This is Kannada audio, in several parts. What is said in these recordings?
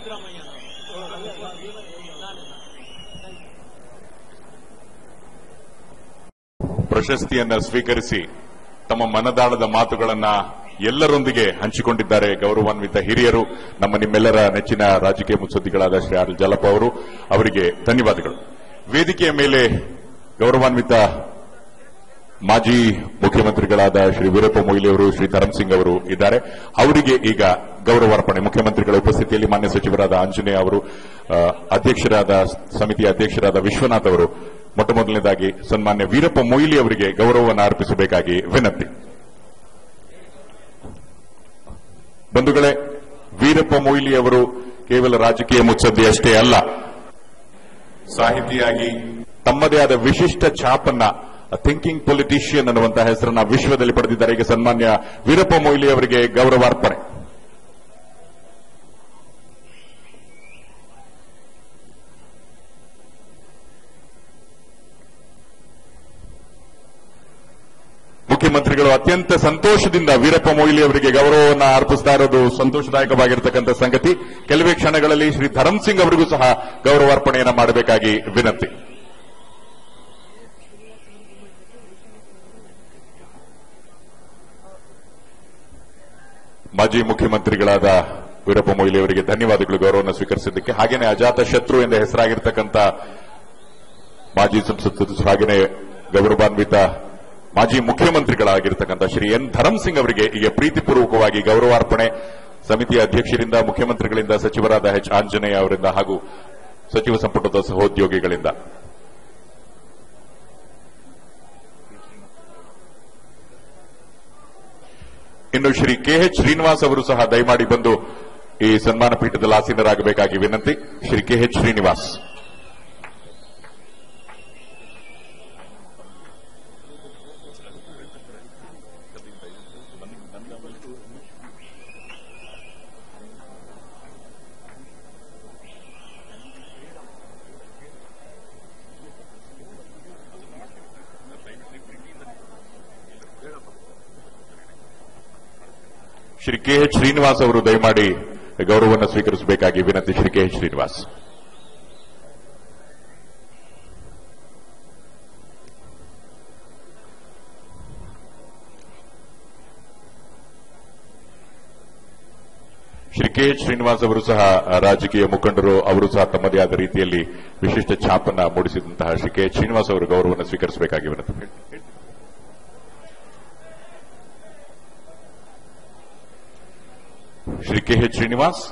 ಪ್ರಶಸ್ತಿಯನ್ನ ಸ್ವೀಕರಿಸಿ ತಮ್ಮ ಮನದಾಳದ ಮಾತುಗಳನ್ನ ಎಲ್ಲರೊಂದಿಗೆ ಹಂಚಿಕೊಂಡಿದ್ದಾರೆ ಗೌರವಾನ್ವಿತ ಹಿರಿಯರು ನಮ್ಮ ನಿಮ್ಮೆಲ್ಲರ ನೆಚ್ಚಿನ ರಾಜಕೀಯ ಮುತ್ಸದ್ದಿಗಳಾದ ಶ್ರೀ ಆರ್ ಜಲಪ ಅವರು ಅವರಿಗೆ ಧನ್ಯವಾದಗಳು ವೇದಿಕೆಯ ಮೇಲೆ ಗೌರವಾನ್ವಿತ ಮಾಜಿ ಮುಖ್ಯಮಂತ್ರಿಗಳಾದ ಶ್ರೀ ವೀರಪ್ಪ ಮೊಯ್ಲಿ ಅವರು ಶ್ರೀ ಧರಮ್ ಸಿಂಗ್ ಅವರು ಇದ್ದಾರೆ ಅವರಿಗೆ ಈಗ ಗೌರವಾರ್ಪಣೆ ಮುಖ್ಯಮಂತ್ರಿಗಳ ಉಪಸ್ಥಿತಿಯಲ್ಲಿ ಮಾನ್ಯ ಸಚಿವರಾದ ಆಂಜನೇಯ ಅವರು ಆ, ಅಧ್ಯಕ್ಷರಾದ ಸಮಿತಿಯ ಅಧ್ಯಕ್ಷರಾದ ವಿಶ್ವನಾಥ್ ಅವರು ಮೊಟ್ಟ ಮೊದಲನೇದಾಗಿ ಸನ್ಮಾನ್ಯ ವೀರಪ್ಪ ಮೊಯ್ಲಿ ಅವರಿಗೆ ಗೌರವವನ್ನು ಅರ್ಪಿಸಬೇಕಾಗಿ ವಿನಂತಿ ಬಂಧುಗಳೇ ವೀರಪ್ಪ ಮೊಯ್ಲಿ ಅವರು ಕೇವಲ ರಾಜಕೀಯ ಮುತ್ಸದ್ದಿ ಅಷ್ಟೇ ಅಲ್ಲ ಸಾಹಿತಿಯಾಗಿ ತಮ್ಮದೇ ಆದ ವಿಶಿಷ್ಟ ಛಾಪನ್ನ ಥಿಂಕಿಂಗ್ ಪೊಲಿಟಿಷಿಯನ್ ಅನ್ನುವಂತಹ ಹೆಸರನ್ನ ವಿಶ್ವದಲ್ಲಿ ಪಡೆದಿದ್ದಾರೆ ಈಗ ಸನ್ಮಾನ್ಯ ವೀರಪ್ಪ ಮೊಯ್ಲಿ ಅವರಿಗೆ ಗೌರವಾರ್ಪಣೆ ಮುಖ್ಯಮಂತ್ರಿಗಳು ಅತ್ಯಂತ ಸಂತೋಷದಿಂದ ವೀರಪ್ಪ ಮೊಯ್ಲಿ ಅವರಿಗೆ ಗೌರವವನ್ನು ಅರ್ಪಿಸ್ತಾ ಇರೋದು ಸಂತೋಷದಾಯಕವಾಗಿರ್ತಕ್ಕಂಥ ಸಂಗತಿ ಕೆಲವೇ ಕ್ಷಣಗಳಲ್ಲಿ ಶ್ರೀ ಧರಮ್ ಸಿಂಗ್ ಅವರಿಗೂ ಸಹ ಗೌರವಾರ್ಪಣೆಯನ್ನು ಮಾಡಬೇಕಾಗಿ ವಿನಂತಿ ಮಾಜಿ ಮುಖ್ಯಮಂತ್ರಿಗಳಾದ ವೀರಪ್ಪ ಮೊಯ್ಲಿ ಅವರಿಗೆ ಧನ್ಯವಾದಗಳು ಗೌರವವನ್ನು ಸ್ವೀಕರಿಸಿದ್ದಕ್ಕೆ ಹಾಗೇನೆ ಅಜಾತ ಶತ್ರು ಎಂದ ಹೆಸರಾಗಿರ್ತಕ್ಕಂಥ ಮಾಜಿ ಸಂಸದರು ಹಾಗೇನೆ ಗೌರವಾನ್ವಿತ ಮಾಜಿ ಮುಖ್ಯಮಂತ್ರಿಗಳಾಗಿರ್ತಕ್ಕಂಥ ಶ್ರೀ ಎನ್ ಧರಮ್ ಸಿಂಗ್ ಅವರಿಗೆ ಈಗ ಪ್ರೀತಿಪೂರ್ವಕವಾಗಿ ಗೌರವಾರ್ಪಣೆ ಸಮಿತಿಯ ಅಧ್ಯಕ್ಷರಿಂದ ಮುಖ್ಯಮಂತ್ರಿಗಳಿಂದ ಸಚಿವರಾದ ಎಚ್ ಆಂಜನೇಯ ಅವರಿಂದ ಹಾಗೂ ಸಚಿವ ಸಂಪುಟದ ಸಹೋದ್ಯೋಗಿಗಳಿಂದ ಇನ್ನು ಶ್ರೀ ಕೆಎಚ್ ಶ್ರೀನಿವಾಸ್ ಅವರು ಸಹ ದಯಮಾಡಿ ಬಂದು ಈ ಸನ್ಮಾನ ಪೀಠದಲ್ಲಿ ಆಸೀನರಾಗಬೇಕಾಗಿ ವಿನಂತಿ ಶ್ರೀ ಕೆಎಚ್ ಶ್ರೀನಿವಾಸ್ ಶ್ರೀ ಕೆಎಚ್ ಶ್ರೀನಿವಾಸ್ ಅವರು ದಯಮಾಡಿ ಗೌರವವನ್ನು ಸ್ವೀಕರಿಸಬೇಕಾಗಿ ವಿನಂತಿ Shri K H Srinivas Shri K H Srinivas ಅವರು ಸಹ ರಾಜಕೀಯ ಮುಖಂಡರು ಅವರು ಸಹ ತಮ್ಮದೇ ಆದ ರೀತಿಯಲ್ಲಿ ವಿಶಿಷ್ಟ ಛಾಪನ್ನ ಮೂಡಿಸಿದಂತಹ ಶ್ರೀ ಕೆ ಎಚ್ ಶ್ರೀನಿವಾಸ್ ಅವರು ಗೌರವವನ್ನು ಸ್ವೀಕರಿಸಬೇಕಾಗಿ ವಿನಂತಿ Shri K H Srinivas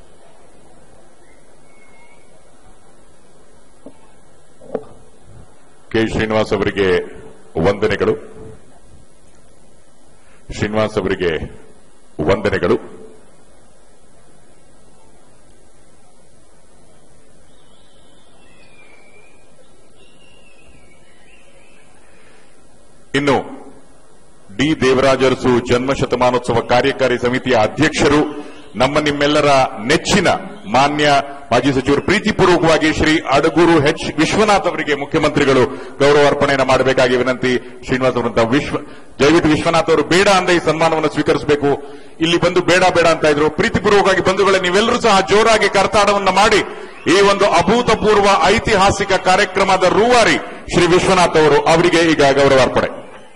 K Srinivas ಅವರಿಗೆ ವಂದನೆಗಳು ಶ್ರೀನಿವಾಸ್ ಅವರಿಗೆ ವಂದನೆಗಳು ಇನ್ನು ಡಿ ದೇವರಾಜ ಅರಸು ಜನ್ಮ ಶತಮಾನೋತ್ಸವ ಕಾರ್ಯಕಾರಿ ಸಮಿತಿಯ ಅಧ್ಯಕ್ಷರು ನಮ್ಮ ನಿಮ್ಮೆಲ್ಲರ ನೆಚ್ಚಿನ ಮಾನ್ಯ ಮಾಜಿ ಸಚಿವರು ಪ್ರೀತಿಪೂರ್ವಕವಾಗಿ ಶ್ರೀ ಅಡಗೂರು ಎಚ್ ವಿಶ್ವನಾಥ್ ಅವರಿಗೆ ಮುಖ್ಯಮಂತ್ರಿಗಳು ಗೌರವಾರ್ಪಣೆಯನ್ನು ಮಾಡಬೇಕಾಗಿ ವಿನಂತಿ ಶ್ರೀನಿವಾಸ್ ಅವರಂತ ವಿಶ್ವ ದಯವಿಟ್ಟು ವಿಶ್ವನಾಥ್ ಅವರು ಬೇಡ ಅಂದ ಈ ಸನ್ಮಾನವನ್ನು ಸ್ವೀಕರಿಸಬೇಕು ಇಲ್ಲಿ ಬಂದು ಬೇಡ ಬೇಡ ಅಂತ ಇದ್ರು ಪ್ರೀತಿಪೂರ್ವಕವಾಗಿ ಬಂಧುಗಳೇ ನೀವೆಲ್ಲರೂ ಸಹ ಜೋರಾಗಿ ಕರ್ತಾಡವನ್ನ ಮಾಡಿ ಈ ಒಂದು ಅಭೂತಪೂರ್ವ ಐತಿಹಾಸಿಕ ಕಾರ್ಯಕ್ರಮದ ರೂವಾರಿ ಶ್ರೀ ವಿಶ್ವನಾಥ್ ಅವರು ಅವರಿಗೆ ಈಗ ಗೌರವಾರ್ಪಣೆ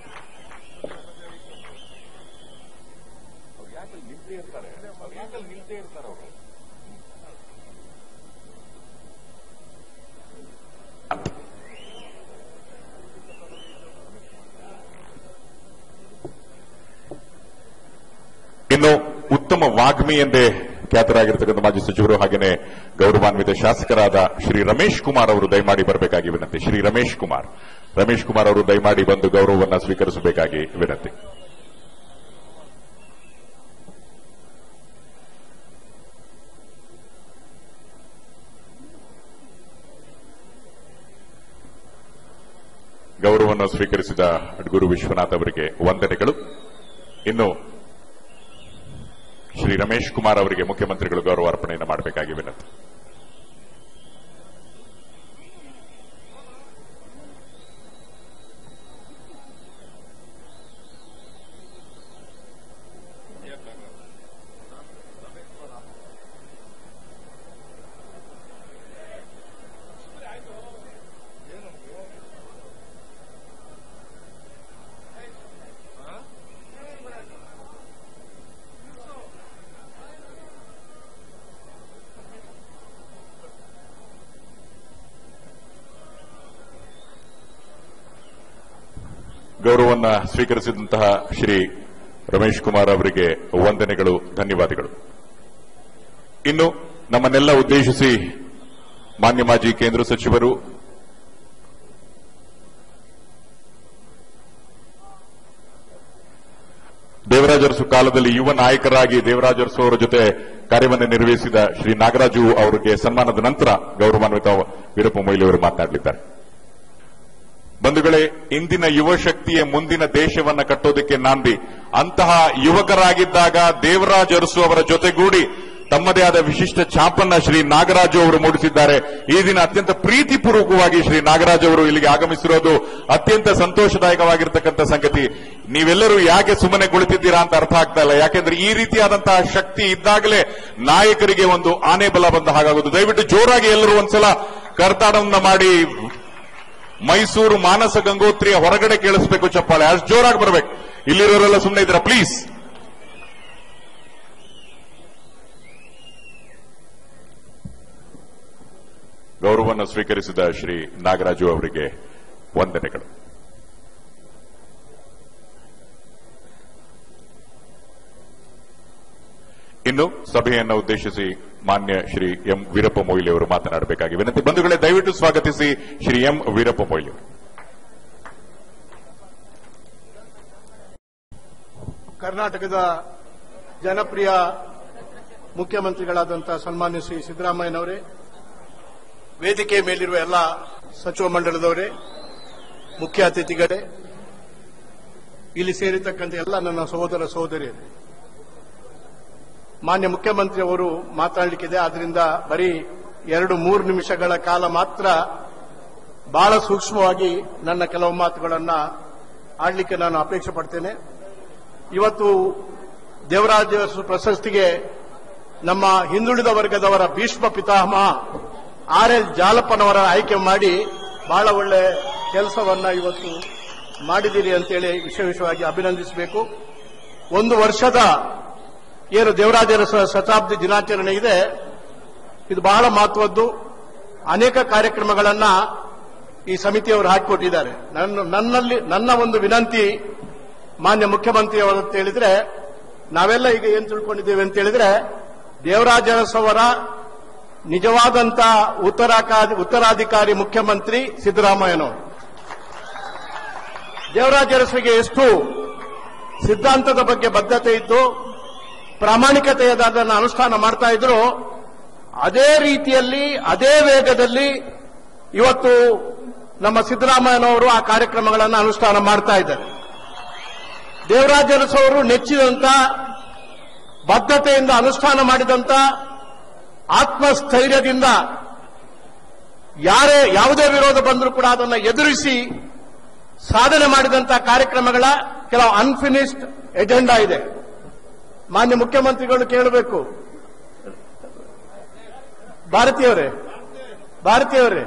ಇನ್ನು ಉತ್ತಮ ವಾಗ್ಮಿ ಎಂದೇ ಖ್ಯಾತರಾಗಿರ್ತಕ್ಕಂಥ ಮಾಜಿ ಸಚಿವರು ಹಾಗೆಯೇ ಗೌರವಾನ್ವಿತ ಶಾಸಕರಾದ ಶ್ರೀ ರಮೇಶ್ ಕುಮಾರ್ ಅವರು ದಯಮಾಡಿ ಬರಬೇಕಾಗಿ ವಿನಂತಿ ಶ್ರೀ ರಮೇಶ್ ಕುಮಾರ್ ರಮೇಶ್ ಕುಮಾರ್ ಅವರು ದಯಮಾಡಿ ಬಂದು ಗೌರವವನ್ನು ಸ್ವೀಕರಿಸಬೇಕಾಗಿ ವಿನಂತಿ ಗೌರವವನ್ನು ಸ್ವೀಕರಿಸಿದ ಅಡ್ಗೂರು ವಿಶ್ವನಾಥ್ ಅವರಿಗೆ ವಂದನೆಗಳು ಇನ್ನು ಶ್ರೀ ರಮೇಶ್ ಕುಮಾರ್ ಅವರಿಗೆ ಮುಖ್ಯಮಂತ್ರಿಗಳು ಗೌರವಾರ್ಪಣೆಯನ್ನು ಮಾಡಬೇಕಾಗಿ ವಿನಂತಿ ಗೌರವವನ್ನು ಸ್ವೀಕರಿಸಿದಂತಹ ಶ್ರೀ ರಮೇಶ್ ಕುಮಾರ್ ಅವರಿಗೆ ವಂದನೆಗಳು ಧನ್ಯವಾದಗಳು ಇನ್ನು ನಮ್ಮನ್ನೆಲ್ಲ ಉದ್ದೇಶಿಸಿ ಮಾನ್ಯ ಮಾಜಿ ಕೇಂದ್ರ ಸಚಿವರು ದೇವರಾಜ ಅರಸು ಕಾಲದಲ್ಲಿ ಯುವ ನಾಯಕರಾಗಿ ದೇವರಾಜ ಅರಸು ಅವರ ಜೊತೆ ಕಾರ್ಯವನ್ನು ನಿರ್ವಹಿಸಿದ ಶ್ರೀ ನಾಗರಾಜು ಅವರಿಗೆ ಸನ್ಮಾನದ ನಂತರ ಗೌರವಾನ್ವಿತ ವೀರಪ್ಪ ಮೊಯ್ಲಿ ಅವರು ಮಾತನಾಡಲಿದ್ದಾರೆ ಬಂಧುಗಳೇ ಇಂದಿನ ಯುವ ಶಕ್ತಿಯ ಮುಂದಿನ ದೇಶವನ್ನ ಕಟ್ಟೋದಕ್ಕೆ ನಾಂದಿ ಅಂತಹ ಯುವಕರಾಗಿದ್ದಾಗ ದೇವರಾಜ ಅರಸು ಅವರ ಜೊತೆಗೂಡಿ ತಮ್ಮದೇ ಆದ ವಿಶಿಷ್ಟ ಛಾಪನ್ನ ಶ್ರೀ ನಾಗರಾಜು ಅವರು ಮೂಡಿಸಿದ್ದಾರೆ ಈ ದಿನ ಅತ್ಯಂತ ಪ್ರೀತಿಪೂರ್ವಕವಾಗಿ ಶ್ರೀ ನಾಗರಾಜು ಅವರು ಇಲ್ಲಿಗೆ ಆಗಮಿಸಿರೋದು ಅತ್ಯಂತ ಸಂತೋಷದಾಯಕವಾಗಿರ್ತಕ್ಕಂಥ ಸಂಗತಿ ನೀವೆಲ್ಲರೂ ಯಾಕೆ ಸುಮ್ಮನೆ ಕುಳಿತಿದ್ದೀರಾ ಅಂತ ಅರ್ಥ ಆಗ್ತಾ ಇಲ್ಲ ಯಾಕೆಂದ್ರೆ ಈ ರೀತಿಯಾದಂತಹ ಶಕ್ತಿ ಇದ್ದಾಗಲೇ ನಾಯಕರಿಗೆ ಒಂದು ಆನೆ ಬಲ ಬಂದ ಹಾಗಾಗುವುದು ದಯವಿಟ್ಟು ಜೋರಾಗಿ ಎಲ್ಲರೂ ಒಂದ್ಸಲ ಕರ್ತಾಡವನ್ನ ಮಾಡಿ ಮೈಸೂರು ಮಾನಸ ಗಂಗೋತ್ರಿಯ ಹೊರಗಡೆ ಕೇಳಿಸ್ಬೇಕು ಚಪ್ಪಾಳೆ ಅಷ್ಟು ಜೋರಾಗಿ ಬರಬೇಕು ಇಲ್ಲಿರೋರೆಲ್ಲ ಸುಮ್ಮನೆ ಇದ್ದೀರಾ ಪ್ಲೀಸ್ ಗೌರವವನ್ನು ಸ್ವೀಕರಿಸಿದ ಶ್ರೀ ನಾಗರಾಜು ಅವರಿಗೆ ವಂದನೆಗಳು ಇನ್ನು ಸಭೆಯನ್ನು ಉದ್ದೇಶಿಸಿ ಮಾನ್ಯ ಶ್ರೀ ಎಂ ವೀರಪ್ಪ ಮೊಯ್ಲಿ ಅವರು ಮಾತನಾಡಬೇಕಾಗಿ ವಿನಂತಿ ಬಂಧುಗಳೇ ದಯವಿಟ್ಟು ಸ್ವಾಗತಿಸಿ ಶ್ರೀ ಎಂ ವೀರಪ್ಪ ಮೊಯ್ಲಿ ಅವರು. ಕರ್ನಾಟಕದ ಜನಪ್ರಿಯ ಮುಖ್ಯಮಂತ್ರಿಗಳಾದಂತಹ ಸನ್ಮಾನ್ಯ ಶ್ರೀ ಸಿದ್ದರಾಮಯ್ಯನವರೇ ವೇದಿಕೆ ಮೇಲಿರುವ ಎಲ್ಲ ಸಚಿವ ಮಂಡಲದವರೇ ಮುಖ್ಯ ಅತಿಥಿಗಳೇ ಇಲ್ಲಿ ಸೇರಿರ್ತಕ್ಕಂಥ ಎಲ್ಲ ನನ್ನ ಸಹೋದರ ಸಹೋದರಿಯರೇ ಮಾನ್ಯ ಮುಖ್ಯಮಂತ್ರಿ ಅವರು ಮಾತನಾಡಲಿಕ್ಕಿದೆ ಆದ್ರಿಂದ ಬರೀ ಎರಡು ಮೂರು ನಿಮಿಷಗಳ ಕಾಲ ಮಾತ್ರ ಬಹಳ ಸೂಕ್ಷ್ಮವಾಗಿ ನನ್ನ ಕೆಲವು ಮಾತುಗಳನ್ನ ಆಡಲಿಕ್ಕೆ ನಾನು ಅಪೇಕ್ಷೆ ಪಡ್ತೇನೆ ಇವತ್ತು ದೇವರಾಜ ಅರಸು ಪ್ರಶಸ್ತಿಗೆ ನಮ್ಮ ಹಿಂದುಳಿದ ವರ್ಗದವರ ಭೀಷ್ಮ ಪಿತಾಮಹ ಆರ್ ಎಲ್ ಜಾಲಪ್ಪನವರ ಆಯ್ಕೆ ಮಾಡಿ ಬಹಳ ಒಳ್ಳೆ ಕೆಲಸವನ್ನ ಇವತ್ತು ಮಾಡಿದ್ದೀರಿ ಅಂತೇಳಿ ವಿಶೇಷವಾಗಿ ಅಭಿನಂದಿಸಬೇಕು ಒಂದು ವರ್ಷದ ಏನು ದೇವರಾಜರ ಶತಾಬ್ದಿ ದಿನಾಚರಣೆ ಇದೆ ಇದು ಬಹಳ ಮಹತ್ವದ್ದು ಅನೇಕ ಕಾರ್ಯಕ್ರಮಗಳನ್ನ ಈ ಸಮಿತಿಯವರು ಹಾಕಿಕೊಟ್ಟಿದ್ದಾರೆ ನನ್ನ ನನ್ನಲ್ಲಿ ನನ್ನ ಒಂದು ವಿನಂತಿ ಮಾನ್ಯ ಮುಖ್ಯಮಂತ್ರಿ ಅವರು ಅಂತ ಹೇಳಿದ್ರೆ ನಾವೆಲ್ಲ ಈಗ ಏನ್ ತಿಳ್ಕೊಂಡಿದ್ದೇವೆ ಅಂತ ಹೇಳಿದ್ರೆ ದೇವರಾಜ ಅರಸವರ ನಿಜವಾದಂತ ಉತ್ತರಾಕಾರಿ ಉತ್ತರಾಧಿಕಾರಿ ಮುಖ್ಯಮಂತ್ರಿ ಸಿದ್ದರಾಮಯ್ಯನವರು ದೇವರಾಜ ಅರಸರಿಗೆ ಎಷ್ಟು ಸಿದ್ಧಾಂತದ ಬಗ್ಗೆ ಬದ್ಧತೆ ಇದ್ದು ಪ್ರಾಮಾಣಿಕತೆಯದನ್ನು ಅನುಷ್ಠಾನ ಮಾಡ್ತಾ ಇದ್ರು ಅದೇ ರೀತಿಯಲ್ಲಿ ಅದೇ ವೇಗದಲ್ಲಿ ಇವತ್ತು ನಮ್ಮ ಸಿದ್ದರಾಮಯ್ಯನವರು ಆ ಕಾರ್ಯಕ್ರಮಗಳನ್ನು ಅನುಷ್ಠಾನ ಮಾಡ್ತಾ ಇದ್ದಾರೆ ದೇವರಾಜ ಅರಸು ಅವರು ನೆಚ್ಚಿದಂತ ಬದ್ಧತೆಯಿಂದ ಅನುಷ್ಠಾನ ಮಾಡಿದಂತ ಆತ್ಮಸ್ಥೈರ್ಯದಿಂದ ಯಾರೇ ಯಾವುದೇ ವಿರೋಧ ಬಂದರೂ ಕೂಡ ಅದನ್ನು ಎದುರಿಸಿ ಸಾಧನೆ ಮಾಡಿದಂತ ಕಾರ್ಯಕ್ರಮಗಳ ಕೆಲವು ಅನ್ಫಿನಿಶ್ಡ್ ಎಜೆಂಡಾ ಇದೆ ಮಾನ್ಯ ಮುಖ್ಯಮಂತ್ರಿಗಳು ಕೇಳಬೇಕು ಭಾರತೀಯವರೇ ಭಾರತೀಯವರೇ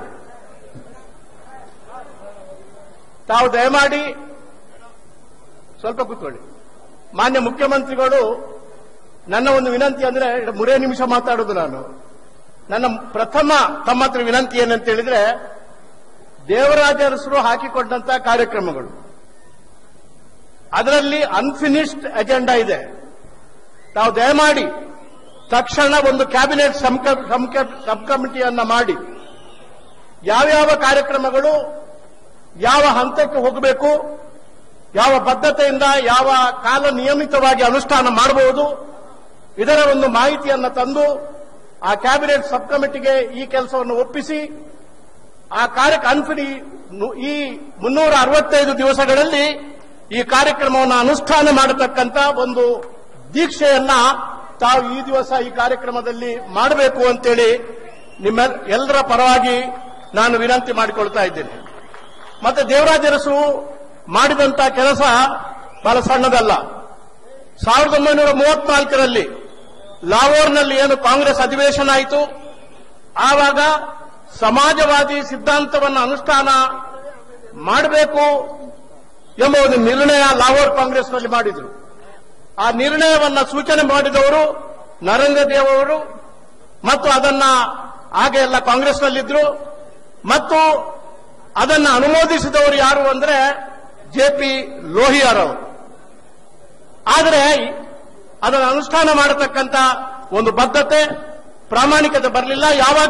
ತಾವು ದಯಮಾಡಿ ಸ್ವಲ್ಪ ಕೂತ್ಕೊಳ್ಳಿ ಮಾನ್ಯ ಮುಖ್ಯಮಂತ್ರಿಗಳು ನನ್ನ ಒಂದು ವಿನಂತಿ ಅಂದ್ರೆ ಮೂರೇ ನಿಮಿಷ ಮಾತಾಡೋದು ನಾನು ನನ್ನ ಪ್ರಥಮ ತಮ್ಮ ಹತ್ರ ವಿನಂತಿ ಏನಂತ ಹೇಳಿದ್ರೆ ದೇವರಾಜ ಅರಸರು ಹಾಕಿಕೊಂಡಂತ ಕಾರ್ಯಕ್ರಮಗಳು ಅದರಲ್ಲಿ ಅನ್ಫಿನಿಶ್ಡ್ ಅಜೆಂಡಾ ಇದೆ ತಾವು ದಯಮಾಡಿ ತಕ್ಷಣ ಒಂದು ಕ್ಯಾಬಿನೆಟ್ ಸಬ್ ಕಮಿಟಿಯನ್ನ ಮಾಡಿ ಯಾವ್ಯಾವ ಕಾರ್ಯಕ್ರಮಗಳು ಯಾವ ಹಂತಕ್ಕೆ ಹೋಗಬೇಕು ಯಾವ ಬದ್ಧತೆಯಿಂದ ಯಾವ ಕಾಲ ನಿಯಮಿತವಾಗಿ ಅನುಷ್ಠಾನ ಮಾಡಬಹುದು ಇದರ ಒಂದು ಮಾಹಿತಿಯನ್ನು ತಂದು ಆ ಕ್ಯಾಬಿನೆಟ್ ಸಬ್ ಕಮಿಟಿಗೆ ಈ ಕೆಲಸವನ್ನು ಒಪ್ಪಿಸಿ ಆ ಕಾರ್ಯ ಅನ್ಫಿನಿ ಈ ಮುನ್ನೂರ ಅರವತ್ತೈದು ದಿವಸಗಳಲ್ಲಿ ಈ ಕಾರ್ಯಕ್ರಮವನ್ನು ಅನುಷ್ಠಾನ ಮಾಡತಕ್ಕಂತ ಒಂದು ದೀಕ್ಷೆಯನ್ನ ತಾವು ಈ ದಿವಸ ಈ ಕಾರ್ಯಕ್ರಮದಲ್ಲಿ ಮಾಡಬೇಕು ಅಂತೇಳಿ ನಿಮ್ಮ ಎಲ್ಲರ ಪರವಾಗಿ ನಾನು ವಿನಂತಿ ಮಾಡಿಕೊಳ್ತಾ ಇದ್ದೇನೆ ಮತ್ತೆ ದೇವರಾಜರಸು ಮಾಡಿದಂತ ಕೆಲಸ ಬಹಳ ಸಣ್ಣದಲ್ಲ ಸಾವಿರದ ಒಂಬೈನೂರ ಮೂವತ್ನಾಲ್ಕರಲ್ಲಿ ಲಾಹೋರ್ನಲ್ಲಿ ಏನು ಕಾಂಗ್ರೆಸ್ ಅಧಿವೇಶನ ಆಯಿತು ಆವಾಗ ಸಮಾಜವಾದಿ ಸಿದ್ಧಾಂತವನ್ನು ಅನುಷ್ಠಾನ ಮಾಡಬೇಕು ಎಂಬ ಒಂದು ನಿರ್ಣಯ ಲಾಹೋರ್ ಕಾಂಗ್ರೆಸ್ನಲ್ಲಿ ಮಾಡಿದರು ಆ ನಿರ್ಣಯವನ್ನ ಸೂಚನೆ ಮಾಡಿದವರು ನರೇಂದ್ರ ದೇವ್ ಅವರು ಮತ್ತು ಅದನ್ನ ಹಾಗೆ ಎಲ್ಲ ಕಾಂಗ್ರೆಸ್ನಲ್ಲಿದ್ರು ಮತ್ತು ಅದನ್ನು ಅನುಮೋದಿಸಿದವರು ಯಾರು ಅಂದ್ರೆ ಜೆ ಪಿ ಲೋಹಿಯಾರ್ ಅವರು ಆದರೆ ಅದನ್ನು ಅನುಷ್ಠಾನ ಮಾಡತಕ್ಕಂತ ಒಂದು ಬದ್ಧತೆ ಪ್ರಾಮಾಣಿಕತೆ ಬರಲಿಲ್ಲ ಯಾವಾಗ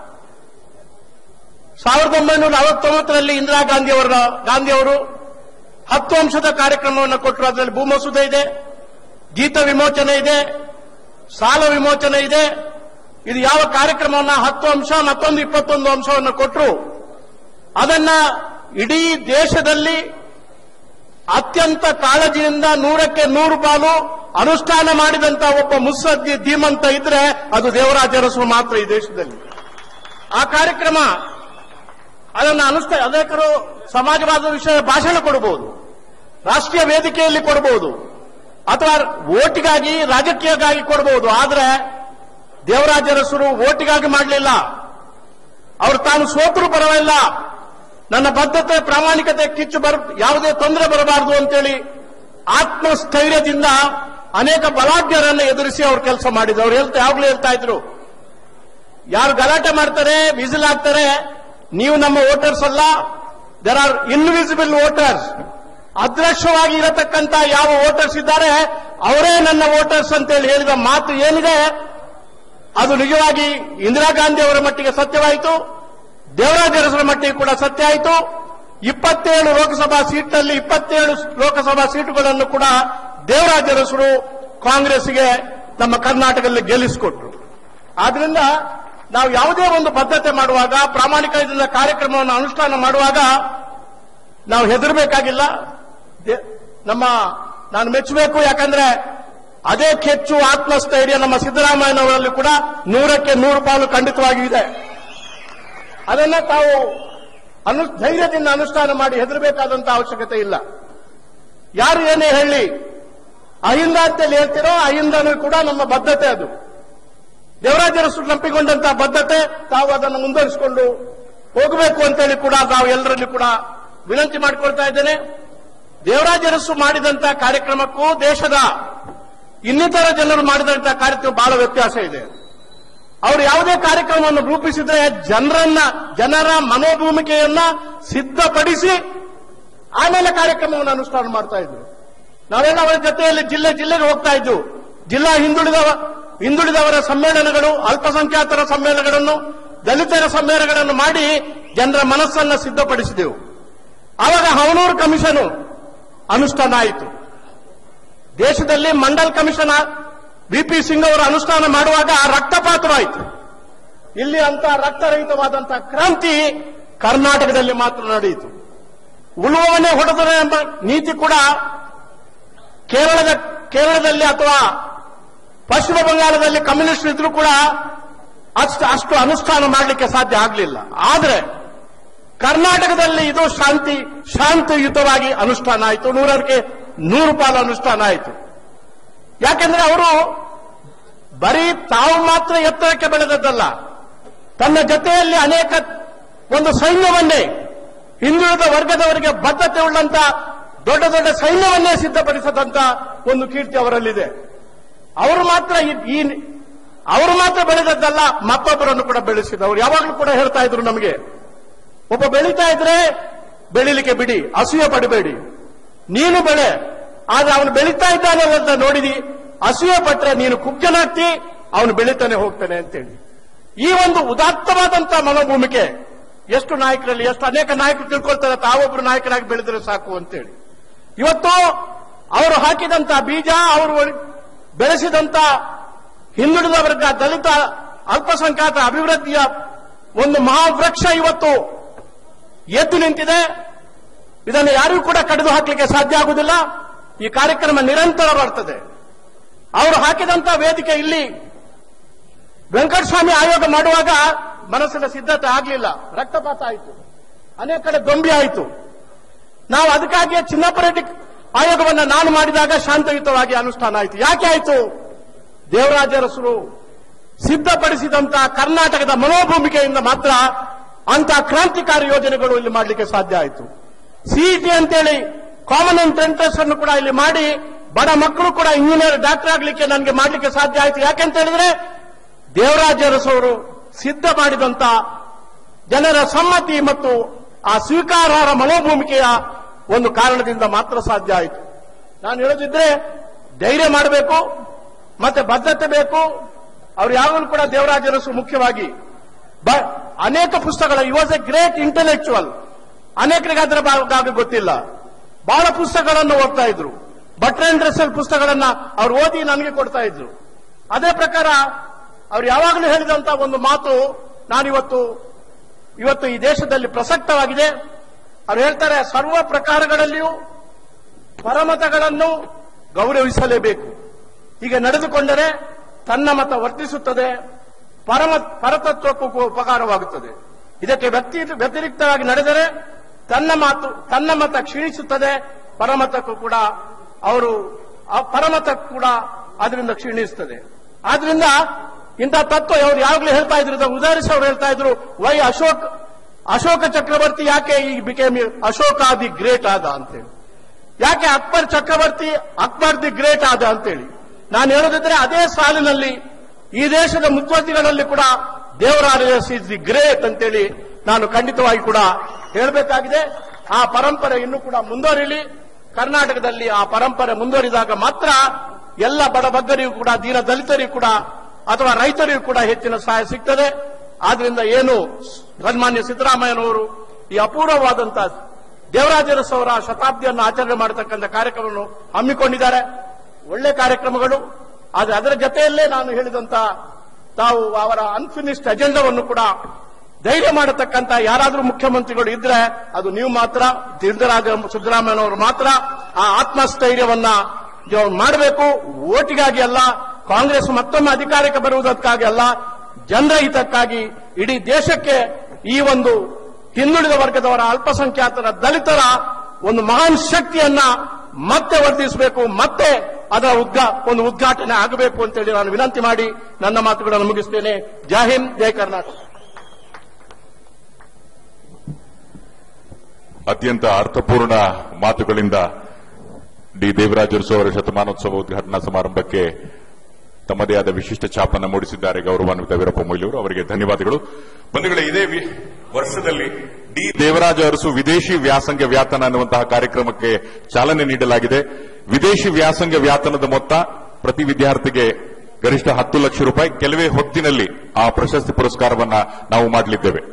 ಸಾವಿರದ ಒಂಬೈನೂರ ಅರವತ್ತೊಂಬತ್ತರಲ್ಲಿ ಇಂದಿರಾ ಗಾಂಧಿ ಅವರ ಗಾಂಧಿ ಅವರು ಹತ್ತು ಅಂಶದ ಕಾರ್ಯಕ್ರಮವನ್ನು ಕೊಟ್ಟರು ಅದರಲ್ಲಿ ಭೂಮಸೂದೆ ಇದೆ ಗೀತ ವಿಮೋಚನೆ ಇದೆ ಸಾಲ ವಿಮೋಚನೆ ಇದೆ ಇದು ಯಾವ ಕಾರ್ಯಕ್ರಮವನ್ನ ಹತ್ತು ಅಂಶ ಮತ್ತೊಂದು ಇಪ್ಪತ್ತೊಂದು ಅಂಶವನ್ನು ಕೊಟ್ಟರು ಅದನ್ನ ಇಡೀ ದೇಶದಲ್ಲಿ ಅತ್ಯಂತ ಕಾಳಜಿಯಿಂದ ನೂರಕ್ಕೆ ನೂರು ಪಾಲು ಅನುಷ್ಠಾನ ಮಾಡಿದಂತ ಒಬ್ಬ ಮುತ್ಸದ್ದಿ ಧೀಮಂತ ಇದ್ರೆ ಅದು ದೇವರಾಜ ಅರಸು ಮಾತ್ರ ಈ ದೇಶದಲ್ಲಿ ಆ ಕಾರ್ಯಕ್ರಮ ಅದನ್ನು ಅನುಷ್ಠಾ ಅನೇಕರು ಸಮಾಜವಾದ ವಿಷಯ ಭಾಷಣ ಕೊಡಬಹುದು ರಾಷ್ಟ್ರೀಯ ವೇದಿಕೆಯಲ್ಲಿ ಕೊಡಬಹುದು ಅಥವಾ ಓಟಿಗಾಗಿ ರಾಜಕೀಯಕ್ಕಾಗಿ ಕೊಡಬಹುದು ಆದ್ರೆ ದೇವರಾಜ ಅರಸರು ಓಟಿಗಾಗಿ ಮಾಡಲಿಲ್ಲ ಅವರು ತಾನು ಸೋತರು ಪರವಾಗಿಲ್ಲ ನನ್ನ ಬದ್ಧತೆ ಪ್ರಾಮಾಣಿಕತೆ ಕಿಚ್ಚು ಬರ ಯಾವುದೇ ತೊಂದರೆ ಬರಬಾರದು ಅಂತೇಳಿ ಆತ್ಮಸ್ಥೈರ್ಯದಿಂದ ಅನೇಕ ಬಲಾಢ್ಯರನ್ನು ಎದುರಿಸಿ ಅವರು ಕೆಲಸ ಮಾಡಿದ್ರು ಅವ್ರು ಹೇಳ್ತಾ ಯಾವಾಗಲೂ ಹೇಳ್ತಾ ಇದ್ರು ಯಾರು ಗಲಾಟೆ ಮಾಡ್ತಾರೆ ವಿಸಿಲ್ ಹಾಕ್ತಾರೆ ನೀವು ನಮ್ಮ ವೋಟರ್ಸ್ ಅಲ್ಲ ದರ್ ಆರ್ ಇನ್ವಿಸಿಬಲ್ ವೋಟರ್ಸ್ ಅದೃಶ್ಯವಾಗಿ ಇರತಕ್ಕಂತ ಯಾವ ವೋಟರ್ಸ್ ಇದ್ದಾರೆ ಅವರೇ ನನ್ನ ವೋಟರ್ಸ್ ಅಂತೇಳಿ ಹೇಳಿದ ಮಾತು ಏನಿದೆ ಅದು ನಿಜವಾಗಿ ಇಂದಿರಾ ಗಾಂಧಿ ಅವರ ಮಟ್ಟಿಗೆ ಸತ್ಯವಾಯಿತು ದೇವರಾಜ ಅರಸರ ಮಟ್ಟಿಗೆ ಕೂಡ ಸತ್ಯ ಆಯಿತು ಇಪ್ಪತ್ತೇಳು ಲೋಕಸಭಾ ಸೀಟ್ನಲ್ಲಿ ಇಪ್ಪತ್ತೇಳು ಲೋಕಸಭಾ ಸೀಟುಗಳನ್ನು ಕೂಡ ದೇವರಾಜ ಅರಸರು ಕಾಂಗ್ರೆಸ್ಗೆ ನಮ್ಮ ಕರ್ನಾಟಕದಲ್ಲಿ ಗೆಲ್ಲಿಸಿಕೊಟ್ರು ಆದ್ರಿಂದ ನಾವು ಯಾವುದೇ ಒಂದು ಬದ್ಧತೆ ಮಾಡುವಾಗ ಪ್ರಾಮಾಣಿಕದಿಂದ ಕಾರ್ಯಕ್ರಮವನ್ನು ಅನುಷ್ಠಾನ ಮಾಡುವಾಗ ನಾವು ಹೆದರಬೇಕಾಗಿಲ್ಲ ದೇ- ನಮ್ಮ ನಾನು ಮೆಚ್ಚಬೇಕು ಯಾಕಂದ್ರೆ ಅದೇ ಕೆಚ್ಚು ಆತ್ಮಸ್ಥೈರ್ಯ ನಮ್ಮ ಸಿದ್ದರಾಮಯ್ಯನವರಲ್ಲಿ ಕೂಡ ನೂರಕ್ಕೆ ನೂರು ಪಾಲು ಖಂಡಿತವಾಗಿಯೂ ಇದೆ ಅದನ್ನ ತಾವು ಅನು ಧೈರ್ಯದಿಂದ ಅನುಷ್ಠಾನ ಮಾಡಿ ಹೆದರಬೇಕಾದಂತ ಅವಶ್ಯಕತೆ ಇಲ್ಲ ಯಾರು ಏನೇ ಹೇಳಿ ಅಹಿಂದ ಅಂತೇಳಿ ಹೇಳ್ತಿರೋ ಅಹಿಂದನೂ ಕೂಡ ನಮ್ಮ ಬದ್ಧತೆ ಅದು ದೇವರಾಜರಸು ನಂಬಿಕೊಂಡಂತಹ ಬದ್ಧತೆ ತಾವು ಅದನ್ನು ಮುಂದುವರಿಸಿಕೊಂಡು ಹೋಗಬೇಕು ಅಂತೇಳಿ ಕೂಡ ನಾವು ಎಲ್ಲರಲ್ಲಿ ಕೂಡ ವಿನಂತಿ ಮಾಡಿಕೊಳ್ತಾ ಇದ್ದೇನೆ ದೇವರಾಜರಸು ಮಾಡಿದಂತಹ ಕಾರ್ಯಕ್ರಮಕ್ಕೂ ದೇಶದ ಇನ್ನಿತರ ಜನರು ಮಾಡಿದಂತಹ ಕಾರ್ಯಕ್ರಮ ಬಹಳ ವ್ಯತ್ಯಾಸ ಇದೆ ಅವರು ಯಾವುದೇ ಕಾರ್ಯಕ್ರಮವನ್ನು ರೂಪಿಸಿದ್ರೆ ಜನರನ್ನ ಜನರ ಮನೋಭೂಮಿಕೆಯನ್ನ ಸಿದ್ಧಪಡಿಸಿ ಆಮೇಲೆ ಕಾರ್ಯಕ್ರಮವನ್ನು ಅನುಷ್ಠಾನ ಮಾಡ್ತಾ ಇದ್ರು ನಾವೆಲ್ಲ ಅವರ ಜೊತೆಯಲ್ಲಿ ಜಿಲ್ಲೆ ಜಿಲ್ಲೆಗೆ ಹೋಗ್ತಾ ಇದ್ವು ಜಿಲ್ಲಾ ಹಿಂದುಳಿದವ ಹಿಂದುಳಿದವರ ಸಮ್ಮೇಳನಗಳು ಅಲ್ಪಸಂಖ್ಯಾತರ ಸಮ್ಮೇಳನಗಳನ್ನು ದಲಿತರ ಸಮ್ಮೇಳನಗಳನ್ನು ಮಾಡಿ ಜನರ ಮನಸ್ಸನ್ನ ಸಿದ್ಧಪಡಿಸಿದೆವು ಆವಾಗ ಹವನೂರು ಕಮಿಷನ್ ಅನುಷ್ಠಾನ ಆಯಿತು ದೇಶದಲ್ಲಿ ಮಂಡಲ್ ಕಮಿಷನ್ ಬಿಪಿ ಸಿಂಗ್ ಅವರು ಅನುಷ್ಠಾನ ಮಾಡುವಾಗ ರಕ್ತಪಾತವಾಯಿತು ಇಲ್ಲಿ ಅಂತ ರಕ್ತರಹಿತವಾದಂತಹ ಕ್ರಾಂತಿ ಕರ್ನಾಟಕದಲ್ಲಿ ಮಾತ್ರ ನಡೆಯಿತು ಉಳುವವನ್ನೇ ಹೊಡೆದರೆ ಎಂಬ ನೀತಿ ಕೂಡ ಕೇರಳದ ಕೇರಳದಲ್ಲಿ ಅಥವಾ ಪಶ್ಚಿಮ ಬಂಗಾಳದಲ್ಲಿ ಕಮ್ಯುನಿಸ್ಟ್ ಇದ್ರೂ ಕೂಡ ಅಷ್ಟು ಅಷ್ಟು ಅನುಷ್ಠಾನ ಮಾಡಲಿಕ್ಕೆ ಸಾಧ್ಯ ಆಗಲಿಲ್ಲ ಆದರೆ ಕರ್ನಾಟಕದಲ್ಲಿ ಇದು ಶಾಂತಿ ಶಾಂತಿಯುತವಾಗಿ ಅನುಷ್ಠಾನ ಆಯಿತು ನೂರಕ್ಕೆ ನೂರು ಪಾಲು ಅನುಷ್ಠಾನ ಆಯಿತು ಯಾಕೆಂದ್ರೆ ಅವರು ಬರೀ ತಾವು ಮಾತ್ರ ಎತ್ತರಕ್ಕೆ ಬೆಳೆದದ್ದಲ್ಲ ತನ್ನ ಜೊತೆಯಲ್ಲಿ ಅನೇಕ ಒಂದು ಸೈನ್ಯವನ್ನೇ ಹಿಂದುಳಿದ ವರ್ಗದವರಿಗೆ ಬದ್ಧತೆ ಉಳ್ಳಂತ ದೊಡ್ಡ ದೊಡ್ಡ ಸೈನ್ಯವನ್ನೇ ಸಿದ್ಧಪಡಿಸದಂತ ಒಂದು ಕೀರ್ತಿ ಅವರಲ್ಲಿದೆ ಅವರು ಮಾತ್ರ ಈ- ಈ ಅವರು ಮಾತ್ರ ಬೆಳೆದದ್ದಲ್ಲ ಮತ್ತೊಬ್ಬರನ್ನು ಕೂಡ ಬೆಳೆಸಿದವರು ಯಾವಾಗಲೂ ಕೂಡ ಹೇಳ್ತಾ ಇದ್ರು ನಮಗೆ ಒಬ್ಬ ಬೆಳೀತಾ ಇದ್ರೆ ಬೆಳಿಲಿಕ್ಕೆ ಬಿಡಿ ಅಸೂಯೆ ಪಡಬೇಡಿ ನೀನು ಬೆಳೆ ಆದ್ರೆ ಅವನು ಬೆಳೀತಾ ಇದ್ದಾನೆ ಅಂತ ನೋಡಿದಿ ಅಸೂಯೆ ಪಟ್ರೆ ನೀನು ಕುಬ್ಜನಾಗ್ತಿ ಅವನು ಬೆಳೀತಾನೆ ಹೋಗ್ತಾನೆ ಅಂತೇಳಿ ಈ ಒಂದು ಉದಾತ್ತವಾದಂತಹ ಮನೋಭೂಮಿಕೆ ಎಷ್ಟು ನಾಯಕರಲ್ಲಿ ಎಷ್ಟು ಅನೇಕ ನಾಯಕರು ತಿಳ್ಕೊಳ್ತಾರೆ ತಾವೊಬ್ರು ನಾಯಕರಾಗಿ ಬೆಳೆದ್ರೆ ಸಾಕು ಅಂತೇಳಿ ಇವತ್ತು ಅವರು ಹಾಕಿದಂತ ಬೀಜ ಅವರು ಬೆಳೆಸಿದಂತ ಹಿಂದುಳಿದ ವರ್ಗ ದಲಿತ ಅಲ್ಪಸಂಖ್ಯಾತ ಅಭಿವೃದ್ಧಿಯ ಒಂದು ಮಹಾವೃಕ್ಷ ಇವತ್ತು ಎದ್ದು ನಿಂತಿದೆ ಇದನ್ನು ಯಾರಿಗೂ ಕೂಡ ಕಡಿದು ಹಾಕಲಿಕ್ಕೆ ಸಾಧ್ಯ ಆಗುವುದಿಲ್ಲ ಈ ಕಾರ್ಯಕ್ರಮ ನಿರಂತರ ಬರ್ತದೆ ಅವರು ಹಾಕಿದಂತ ವೇದಿಕೆ ಇಲ್ಲಿ ವೆಂಕಟಸ್ವಾಮಿ ಆಯೋಗ ಮಾಡುವಾಗ ಮನಸ್ಸಿನ ಸಿದ್ಧತೆ ಆಗಲಿಲ್ಲ ರಕ್ತಪಾತ ಆಯಿತು ಅನೇಕ ಕಡೆ ದೊಂಬಿ ಆಯಿತು ನಾವು ಅದಕ್ಕಾಗಿಯೇ ಚಿನ್ನಪರೆಡ್ಡಿ ಆಯೋಗವನ್ನು ನಾನು ಮಾಡಿದಾಗ ಶಾಂತಯುತವಾಗಿ ಅನುಷ್ಠಾನ ಆಯಿತು ಯಾಕೆ ಆಯಿತು ದೇವರಾಜರಸರು ಸಿದ್ಧಪಡಿಸಿದಂತಹ ಕರ್ನಾಟಕದ ಮನೋಭೂಮಿಕೆಯಿಂದ ಮಾತ್ರ ಅಂತ ಕ್ರಾಂತಿಕಾರಿ ಯೋಜನೆಗಳು ಇಲ್ಲಿ ಮಾಡಲಿಕ್ಕೆ ಸಾಧ್ಯ ಆಯಿತು ಸಿಇಟಿ ಅಂತೇಳಿ ಕಾಮನ್ ಎಂಟ್ರೆನ್ಸ್ ಅನ್ನು ಕೂಡ ಇಲ್ಲಿ ಮಾಡಿ ಬಡ ಮಕ್ಕಳು ಕೂಡ ಇಂಜಿನಿಯರ್ ಡಾಕ್ಟರ್ ಆಗ್ಲಿಕ್ಕೆ ನನಗೆ ಮಾಡಲಿಕ್ಕೆ ಸಾಧ್ಯ ಆಯಿತು ಯಾಕೆಂತ ಹೇಳಿದ್ರೆ ದೇವರಾಜ ಅರಸವರು ಸಿದ್ಧ ಮಾಡಿದಂತ ಜನರ ಸಮ್ಮತಿ ಮತ್ತು ಆ ಸ್ವೀಕಾರಾರ್ಹ ಮನೋಭೂಮಿಕೆಯ ಒಂದು ಕಾರಣದಿಂದ ಮಾತ್ರ ಸಾಧ್ಯ ಆಯಿತು ನಾನು ಹೇಳೋದಿದ್ರೆ ಧೈರ್ಯ ಮಾಡಬೇಕು ಮತ್ತೆ ಬದ್ಧತೆ ಬೇಕು ಅವ್ರು ಯಾವಾಗಲೂ ಕೂಡ ದೇವರಾಜ ಅರಸು ಮುಖ್ಯವಾಗಿ ಬ- ಅನೇಕ ಪುಸ್ತಕಗಳ you was a great intellectual ಅನೇಕರಿಗೆ ಅದರ ಭಾಗ ಗೊತ್ತಿಲ್ಲ ಬಹಳ ಪುಸ್ತಕಗಳನ್ನು ಓದ್ತಾ ಇದ್ರು ಭಟ್ರ ಅಂಡ್ ರಸಲ್ ಪುಸ್ತಕಗಳನ್ನ ಅವ್ರು ಓದಿ ನನಗೆ ಕೊಡ್ತಾ ಇದ್ರು ಅದೇ ಪ್ರಕಾರ ಅವ್ರು ಯಾವಾಗಲೂ ಹೇಳಿದಂತ ಒಂದು ಮಾತು ನಾನಿವತ್ತು ಇವತ್ತು ಈ ದೇಶದಲ್ಲಿ ಪ್ರಸಕ್ತವಾಗಿದೆ ಅವ್ರು ಹೇಳ್ತಾರೆ ಸರ್ವ ಪ್ರಕಾರಗಳಲ್ಲಿಯೂ ಪರಮತಗಳನ್ನು ಗೌರವಿಸಲೇಬೇಕು ಹೀಗೆ ನಡೆದುಕೊಂಡರೆ ತನ್ನ ಮತ ವರ್ತಿಸುತ್ತದೆ ಪರಮ ಪರತತ್ವಕ್ಕೂ ಕೂ- ಉಪಕಾರವಾಗುತ್ತದೆ ಇದಕ್ಕೆ ವ್ಯಕ್ತಿ ವ್ಯತಿರಿಕ್ತವಾಗಿ ನಡೆದರೆ ತನ್ನ ಮಾತು ತನ್ನ ಮತ ಕ್ಷೀಣಿಸುತ್ತದೆ ಪರಮತಕ್ಕೂ ಕೂಡ ಅವರು ಆ ಪರಮತಕ್ಕೂ ಕೂಡ ಅದರಿಂದ ಕ್ಷೀಣಿಸುತ್ತದೆ ಆದ್ರಿಂದ ಇಂಥ ತತ್ವ ಅವರು ಯಾವಾಗಲೂ ಹೇಳ್ತಾ ಇದ್ರು ಇದನ್ನು ಉದಾಹರಿಸಿ ಅವರು ಹೇಳ್ತಾ ಇದ್ರು ವೈ ಅಶೋಕ್ ಅಶೋಕ ಚಕ್ರವರ್ತಿ ಯಾಕೆ ಈ ಬಿಕೇಮ್ ಅಶೋಕ ದಿ ಗ್ರೇಟ್ ಆದ ಅಂತೇಳಿ ಯಾಕೆ ಅಕ್ಬರ್ ಚಕ್ರವರ್ತಿ ಅಕ್ಬರ್ ದಿ ಗ್ರೇಟ್ ಆದ ಅಂತೇಳಿ ನಾನು ಹೇಳೋದಿದ್ರೆ ಅದೇ ಸಾಲಿನಲ್ಲಿ ಈ ದೇಶದ ಮುಖ್ಯಮಂತ್ರಿಗಳಲ್ಲಿ ಕೂಡ ದೇವರಾಜ ಇಸ್ ದಿ ಗ್ರೇಟ್ ಅಂತೇಳಿ ನಾನು ಖಂಡಿತವಾಗಿ ಕೂಡ ಹೇಳಬೇಕಾಗಿದೆ ಆ ಪರಂಪರೆ ಇನ್ನೂ ಕೂಡ ಮುಂದುವರಿಲಿ ಕರ್ನಾಟಕದಲ್ಲಿ ಆ ಪರಂಪರೆ ಮುಂದುವರಿದಾಗ ಮಾತ್ರ ಎಲ್ಲ ಬಡಬಗ್ಗರಿಗೂ ಕೂಡ ದೀನ ದಲಿತರಿಗೂ ಕೂಡ ಅಥವಾ ರೈತರಿಗೂ ಕೂಡ ಹೆಚ್ಚಿನ ಸಹಾಯ ಸಿಗ್ತದೆ ಆದ್ರಿಂದ ಏನು ಸನ್ಮಾನ್ಯ ಸಿದ್ದರಾಮಯ್ಯನವರು ಈ ಅಪೂರ್ವವಾದಂತಹ ದೇವರಾಜರಸ್ ಅವರ ಶತಾಬ್ದಿಯನ್ನು ಆಚರಣೆ ಮಾಡತಕ್ಕಂಥ ಕಾರ್ಯಕ್ರಮವನ್ನು ಹಮ್ಮಿಕೊಂಡಿದ್ದಾರೆ ಒಳ್ಳೆ ಕಾರ್ಯಕ್ರಮಗಳು ಆದರೆ ಅದರ ಜೊತೆಯಲ್ಲೇ ನಾನು ಹೇಳಿದಂತ ತಾವು ಅವರ ಅನ್ಫಿನಿಶ್ಡ್ ಅಜೆಂಡವನ್ನು ಕೂಡ ಧೈರ್ಯ ಮಾಡತಕ್ಕಂತ ಯಾರಾದರೂ ಮುಖ್ಯಮಂತ್ರಿಗಳು ಇದ್ರೆ ಅದು ನೀವು ಮಾತ್ರ ಸಿದ್ದರಾಜ ಸಿದ್ದರಾಮಯ್ಯನವರು ಮಾತ್ರ ಆ ಆತ್ಮಸ್ಥೈರ್ಯವನ್ನ ಮಾಡಬೇಕು ಓಟಿಗಾಗಿ ಅಲ್ಲ ಕಾಂಗ್ರೆಸ್ ಮತ್ತೊಮ್ಮೆ ಅಧಿಕಾರಕ್ಕೆ ಬರುವುದಕ್ಕಾಗಿ ಅಲ್ಲ ಜನರ ಹಿತಕ್ಕಾಗಿ ಇಡೀ ದೇಶಕ್ಕೆ ಈ ಒಂದು ಹಿಂದುಳಿದ ವರ್ಗದವರ ಅಲ್ಪಸಂಖ್ಯಾತರ ದಲಿತರ ಒಂದು ಮಹಾನ್ ಶಕ್ತಿಯನ್ನ ಮತ್ತೆ ವರ್ಧಿಸಬೇಕು ಮತ್ತೆ ಅದರ ಉದ್ಘಾ ಒಂದು ಉದ್ಘಾಟನೆ ಆಗಬೇಕು ಅಂತೇಳಿ ನಾನು ವಿನಂತಿ ಮಾಡಿ ನನ್ನ ಮಾತುಗಳನ್ನು ಮುಗಿಸ್ತೇನೆ ಜೈ ಹಿಂದ್ ಜೈ ಕರ್ನಾಟಕ ಅತ್ಯಂತ ಅರ್ಥಪೂರ್ಣ ಮಾತುಗಳಿಂದ ಡಿ ದೇವರಾಜ ಅರಸು ಅವರ ಶತಮಾನೋತ್ಸವ ಉದ್ಘಾಟನಾ ಸಮಾರಂಭಕ್ಕೆ ತಮ್ಮದೇ ಆದ ವಿಶಿಷ್ಟ ಛಾಪನ್ನು ಮೂಡಿಸಿದ್ದಾರೆ ಗೌರವಾನ್ವಿತ ವೀರಪ್ಪ ಮೊಯ್ಲಿಯವರು ಅವರಿಗೆ ಧನ್ಯವಾದಗಳು ಬಂಧುಗಳೇ ಇದೇ ವಿ- ವರ್ಷದಲ್ಲಿ ಡಿ ದೇವರಾಜ ಅರಸು ವಿದೇಶಿ ವ್ಯಾಸಂಗ ವ್ಯಾತನ ಅನ್ನುವಂತಹ ಕಾರ್ಯಕ್ರಮಕ್ಕೆ ಚಾಲನೆ ನೀಡಲಾಗಿದೆ ವಿದೇಶಿ ವ್ಯಾಸಂಗ ವ್ಯಾತನದ ಮೊತ್ತ ಪ್ರತಿ ವಿದ್ಯಾರ್ಥಿಗೆ ಗರಿಷ್ಠ ಹತ್ತು ಲಕ್ಷ ರೂಪಾಯಿ ಕೆಲವೇ ಹೊತ್ತಿನಲ್ಲಿ ಆ ಪ್ರಶಸ್ತಿ ಪುರಸ್ಕಾರವನ್ನ ನಾವು ಮಾಡಲಿದ್ದೇವೆ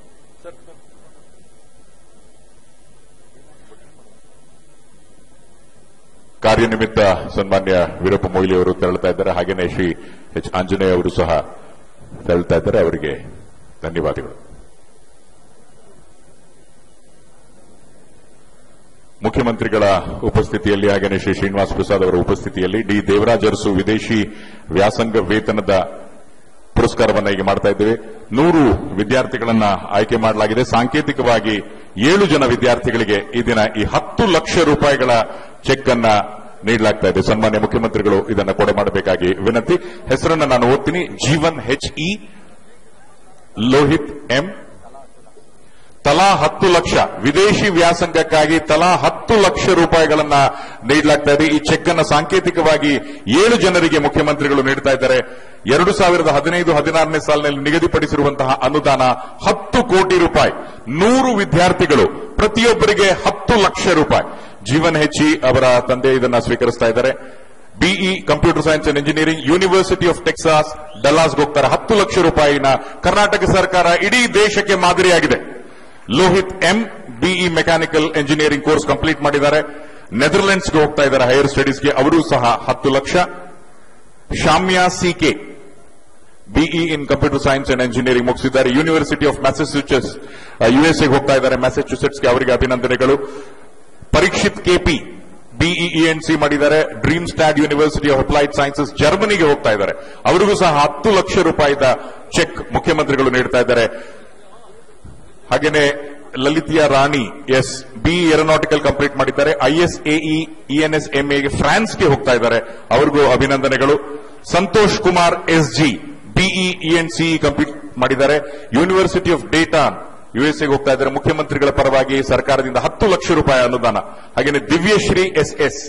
ಕಾರ್ಯನಿಮಿತ್ತ ಸನ್ಮಾನ್ಯ ವೀರಪ್ಪ ಮೊಯ್ಲಿ ಅವರು ತೆರಳುತ್ತಾ ಇದ್ದಾರೆ ಹಾಗೆಯೇ ಶ್ರೀ ಎಚ್ ಆಂಜನೇಯ ಅವರು ಸಹ ತೆರಳುತ್ತಾ ಇದ್ದಾರೆ ಅವರಿಗೆ ಧನ್ಯವಾದಗಳು ಮುಖ್ಯಮಂತ್ರಿಗಳ ಉಪಸ್ಥಿತಿಯಲ್ಲಿ ಹಾಗೆಯೇ ಶ್ರೀ ಶ್ರೀನಿವಾಸ ಪ್ರಸಾದ್ ಅವರ ಉಪಸ್ಥಿತಿಯಲ್ಲಿ ಡಿ ದೇವರಾಜ ಅರಸು ವಿದೇಶಿ ವ್ಯಾಸಂಗ ವೇತನದ ಪುರಸ್ಕಾರವನ್ನ ಈಗ ಮಾಡ್ತಾ ಇದ್ದೇವೆ ನೂರು ವಿದ್ಯಾರ್ಥಿಗಳನ್ನ ಆಯ್ಕೆ ಮಾಡಲಾಗಿದೆ ಸಾಂಕೇತಿಕವಾಗಿ ಏಳು ಜನ ವಿದ್ಯಾರ್ಥಿಗಳಿಗೆ ಈ ದಿನ ಈ ಹತ್ತು ಲಕ್ಷ ರೂಪಾಯಿಗಳ ಚೆಕ್ ಅನ್ನ ನೀಡಲಾಗ್ತಾ ಇದೆ ಸನ್ಮಾನ್ಯ ಮುಖ್ಯಮಂತ್ರಿಗಳು ಇದನ್ನ ಕೊಡೆ ಮಾಡಬೇಕಾಗಿ ವಿನಂತಿ ಹೆಸರನ್ನ ನಾನು ಓದ್ತೀನಿ Jeevan H E Lohith M ತಲಾ ಹತ್ತು ಲಕ್ಷ ವಿದೇಶಿ ವ್ಯಾಸಂಗಕ್ಕಾಗಿ ತಲಾ ಹತ್ತು ಲಕ್ಷ ರೂಪಾಯಿಗಳನ್ನ ನೀಡಲಾಗ್ತಾ ಇದೆ ಈ ಚೆಕ್ ಅನ್ನ ಸಾಂಕೇತಿಕವಾಗಿ ಏಳು ಜನರಿಗೆ ಮುಖ್ಯಮಂತ್ರಿಗಳು ನೀಡ್ತಾ ಇದ್ದಾರೆ ಎರಡು ಸಾವಿರದ ಹದಿನೈದು ಹದಿನಾರನೇ ಸಾಲಿನಲ್ಲಿ ನಿಗದಿಪಡಿಸಿರುವಂತಹ ಅನುದಾನ ಹತ್ತು ಕೋಟಿ ರೂಪಾಯಿ ನೂರು ವಿದ್ಯಾರ್ಥಿಗಳು ಪ್ರತಿಯೊಬ್ಬರಿಗೆ ಹತ್ತು ಲಕ್ಷ ರೂಪಾಯಿ ಜೀವನ್ ಹೆಚ್ಚಿ ಅವರ ತಂದೆ ಇದನ್ನ ಸ್ವೀಕರಿಸ್ತಾ ಇದ್ದಾರೆ B E computer science and engineering university of Texas ಡಲ್ಲಾಸ್ಗೆ ಹೋಗ್ತಾರೆ ಹತ್ತು ಲಕ್ಷ ರೂಪಾಯಿನ ಕರ್ನಾಟಕ ಸರ್ಕಾರ ಇಡೀ ದೇಶಕ್ಕೆ ಮಾದರಿಯಾಗಿದೆ Lohith M B E mechanical engineering course complete ಮಾಡಿದ್ದಾರೆ ನೆದರ್ಲೆಂಡ್ಸ್ಗೆ ಹೋಗ್ತಾ ಇದ್ದಾರೆ ಹೈಯರ್ ಸ್ಟಡೀಸ್ಗೆ ಅವರೂ ಸಹ ಹತ್ತು lakh Shamya C K B E in computer science and engineering ಮುಗಿಸಿದ್ದಾರೆ ಯೂನಿವರ್ಸಿಟಿ ಆಫ್ ಮ್ಯಾಸಚ್ಯೂಸೆಟ್ಸ್ ಯುಎಸ್ಎಗೆ ಹೋಗ್ತಾ ಇದ್ದಾರೆ ಮ್ಯಾಸಚ್ಯೂಸೆಟ್ಸ್ಗೆ ಅವರಿಗೆ ಅಭಿನಂದನೆಗಳು ಪರೀಕ್ಷಿತ್ ಕೆಪಿ ಬಿಇಎನ್ಸಿ ಮಾಡಿದ್ದಾರೆ Darmstadt university of applied sciences ಜರ್ಮನಿಗೆ ಹೋಗ್ತಾ ಇದ್ದಾರೆ ಅವರಿಗೂ ಸಹ ಹತ್ತು ಲಕ್ಷ ರೂಪಾಯಿದ ಚೆಕ್ ಮುಖ್ಯಮಂತ್ರಿಗಳು ನೀಡ್ತಾ ಇದ್ದಾರೆ ಹಾಗೇನೆ ಲಲಿತಿಯಾ Rani S B aeronautical complete ಮಾಡಿದ್ದಾರೆ ಐಎಸ್ಎಇ ಇಎನ್ಎಸ್ ಎಂಎಗೆ ಫ್ರಾನ್ಸ್ಗೆ ಹೋಗ್ತಾ ಇದ್ದಾರೆ ಅವರಿಗೂ ಅಭಿನಂದನೆಗಳು Santosh Kumar S G B E E N C complete ಮಾಡಿದ್ದಾರೆ ಯೂನಿವರ್ಸಿಟಿ ಆಫ್ ಡೇಟಾ ಯುಎಸ್ಎಗೆ ಹೋಗ್ತಾ ಇದ್ದಾರೆ ಮುಖ್ಯಮಂತ್ರಿಗಳ ಪರವಾಗಿ ಸರ್ಕಾರದಿಂದ ಹತ್ತು ಲಕ್ಷ ರೂಪಾಯಿ ಅನುದಾನ ಹಾಗೇನೆ ದಿವ್ಯಶ್ರೀ ಎಸ್ ಎಸ್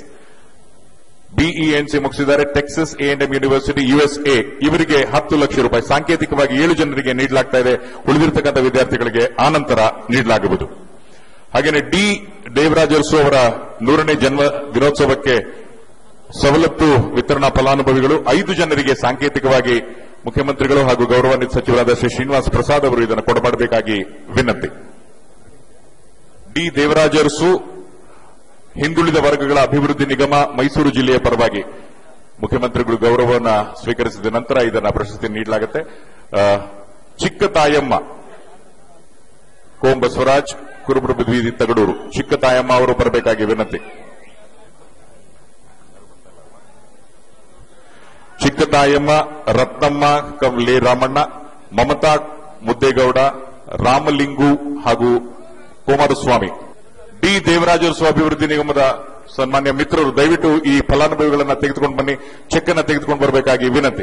ಬಿಇಎನ್ಸಿ ಮುಗಿಸಿದ್ದಾರೆ Texas A and M university USA ಇವರಿಗೆ ಹತ್ತು ಲಕ್ಷ ರೂಪಾಯಿ ಸಾಂಕೇತಿಕವಾಗಿ ಏಳು ಜನರಿಗೆ ನೀಡಲಾಗ್ತಾ ಇದೆ ಉಳಿದಿರತಕ್ಕಂಥ ವಿದ್ಯಾರ್ಥಿಗಳಿಗೆ ಆನಂತರ ನೀಡಲಾಗುವುದು ಹಾಗೆಯೇ ಡಿ ದೇವರಾಜರ್ಸು ಅವರ ನೂರನೇ ಜನ್ಮ ದಿನೋತ್ಸವಕ್ಕೆ ಸವಲತ್ತು ವಿತರಣಾ ಫಲಾನುಭವಿಗಳು ಐದು ಜನರಿಗೆ ಸಾಂಕೇತಿಕವಾಗಿ ಮುಖ್ಯಮಂತ್ರಿಗಳು ಹಾಗೂ ಗೌರವಾನ್ವಿತ ಸಚಿವರಾದ ಶ್ರೀ ಶ್ರೀನಿವಾಸ ಪ್ರಸಾದ್ ಅವರು ಇದನ್ನು ಕೊಡಮಾಡಬೇಕಾಗಿ ವಿನಂತಿ ಡಿ ದೇವರಾಜರ್ಸು ಹಿಂದುಳಿದ ವರ್ಗಗಳ ಅಭಿವೃದ್ಧಿ ನಿಗಮ ಮೈಸೂರು ಜಿಲ್ಲೆಯ ಪರವಾಗಿ ಮುಖ್ಯಮಂತ್ರಿಗಳು ಗೌರವವನ್ನು ಸ್ವೀಕರಿಸಿದ ನಂತರ ಇದನ್ನ ಪ್ರಶಸ್ತಿ ನೀಡಲಾಗುತ್ತೆ ಆ, ಚಿಕ್ಕ ತಾಯಮ್ಮ ಕೋಂ ಬಸವರಾಜ್ ಕುರುಬರು ಬೀದಿ ತಗಡೂರು ಚಿಕ್ಕ ತಾಯಮ್ಮ ಅವರು ಬರಬೇಕಾಗಿ ವಿನಂತಿ ಚಿಕ್ಕ ತಾಯಮ್ಮ ರತ್ನಮ್ಮ ಕಮಲೆ ರಾಮಣ್ಣ ಮಮತಾ ಮುದ್ದೇಗೌಡ ರಾಮಲಿಂಗು ಹಾಗೂ ಕುಮಾರಸ್ವಾಮಿ ಡಿ ದೇವರಾಜರ್ಸು ಅಭಿವೃದ್ಧಿ ನಿಗಮದ ಸನ್ಮಾನ್ಯ ಮಿತ್ರರು ದಯವಿಟ್ಟು ಈ ಫಲಾನುಭವಿಗಳನ್ನ ತೆಗೆದುಕೊಂಡು ಬನ್ನಿ ಚೆಕ್ ಅನ್ನ ತೆಗೆದುಕೊಂಡು ಬರಬೇಕಾಗಿ ವಿನಂತಿ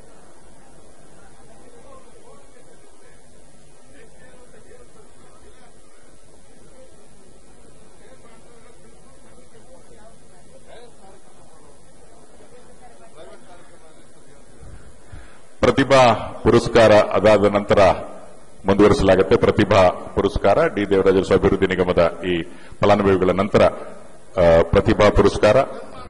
ಪ್ರತಿಭಾ ಪುರಸ್ಕಾರ ಅದಾದ ನಂತರ ಮುಂದುವರಿಸಲಾಗುತ್ತೆ ಪ್ರತಿಭಾ ಪುರಸ್ಕಾರ ಡಿ ದೇವರಾಜರ್ಸು ಅಭಿವೃದ್ಧಿ ನಿಗಮದ ಈ ಫಲಾನುಭವಿಗಳ ನಂತರ ಆ, ಪ್ರತಿಭಾ ಪುರಸ್ಕಾರ